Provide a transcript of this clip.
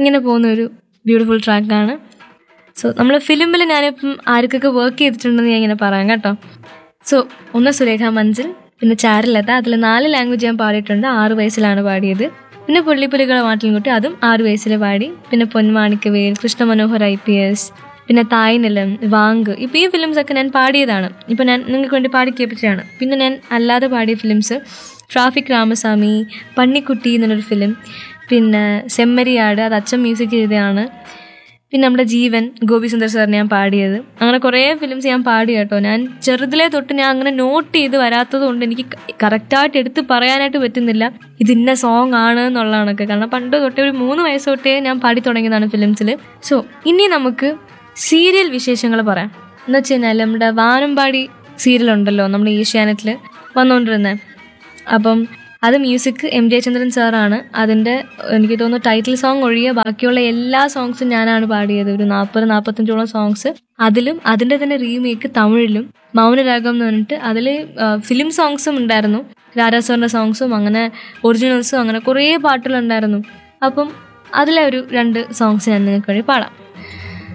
ഇങ്ങനെ പോകുന്ന ഒരു ബ്യൂട്ടിഫുൾ ട്രാക്കാണ് സോ നമ്മൾ ഫിലിമിൽ ഞാനിപ്പം ആർക്കൊക്കെ വർക്ക് ചെയ്തിട്ടുണ്ടെന്ന് ഞാൻ ഇങ്ങനെ പറയാം കേട്ടോ സോ ഒന്ന് സുരേഖ മഞ്ചൽ പിന്നെ ചാരുലത അതിൽ നാല് ലാംഗ്വേജ് ഞാൻ പാടിയിട്ടുണ്ട് ആറ് വയസ്സിലാണ് പാടിയത് പിന്നെ പുള്ളിപ്പുലികളെ മാട്ടിൻകുട്ടി അതും ആറ് വയസ്സിൽ പാടി പിന്നെ Ponmanickavel Krishna Manohar I P S പിന്നെ തായ്നിലം വാങ്ക് ഇപ്പം ഈ ഫിലിംസ് ഒക്കെ ഞാൻ പാടിയതാണ് ഇപ്പം ഞാൻ നിങ്ങൾക്ക് വേണ്ടി പാടി കേൾപ്പിച്ചതാണ് പിന്നെ ഞാൻ അല്ലാതെ പാടിയ ഫിലിംസ് ട്രാഫിക് രാമസ്വാമി പന്നിക്കുട്ടി എന്നൊരു ഫിലിം പിന്നെ സെമ്മരിയാട് അത് അച്ഛൻ മ്യൂസിക് ചെയ്തതാണ് പിന്നെ നമ്മുടെ ജീവൻ ഗോപി സുന്ദർ സാറിന് ഞാൻ പാടിയത് അങ്ങനെ കുറേ ഫിലിംസ് ഞാൻ പാടി കേട്ടോ ഞാൻ ചെറുതിലേ തൊട്ട് ഞാൻ അങ്ങനെ നോട്ട് ചെയ്ത് വരാത്തത് കൊണ്ട് എനിക്ക് കറക്റ്റായിട്ട് എടുത്ത് പറയാനായിട്ട് പറ്റുന്നില്ല ഇത് ഇന്ന സോങ് ആണ് എന്നുള്ളതാണൊക്കെ കാരണം പണ്ട് തൊട്ടേ ഒരു മൂന്ന് വയസ്സ് തൊട്ടേ ഞാൻ പാടി തുടങ്ങിയതാണ് ഫിലിംസിൽ സോ ഇനി നമുക്ക് സീരിയൽ വിശേഷങ്ങൾ പറയാം എന്ന് വെച്ച് കഴിഞ്ഞാൽ നമ്മുടെ വാനമ്പാടി സീരിയൽ ഉണ്ടല്ലോ നമ്മുടെ ഏഷ്യാനെറ്റിൽ വന്നുകൊണ്ടിരുന്നത് അപ്പം അത് മ്യൂസിക് എം ജയചന്ദ്രൻ സാറാണ് അതിൻ്റെ എനിക്ക് തോന്നുന്നു ടൈറ്റിൽ സോങ് ഒഴികെ ബാക്കിയുള്ള എല്ലാ സോങ്സും ഞാനാണ് പാടിയത് ഒരു നാൽപ്പത് നാൽപ്പത്തഞ്ചോളം സോങ്സ് അതിലും അതിൻ്റെ തന്നെ റീമേക്ക് തമിഴിലും മൗനരാഗം എന്ന് പറഞ്ഞിട്ട് അതിൽ ഫിലിം സോങ്സും ഉണ്ടായിരുന്നു രാരാസാറിൻ്റെ സോങ്സും അങ്ങനെ ഒറിജിനൽസും അങ്ങനെ കുറേ പാട്ടുകളുണ്ടായിരുന്നു അപ്പം അതിലെ ഒരു രണ്ട് സോങ്സ് ഞാൻ നിങ്ങൾക്ക് വേണ്ടി പാടാം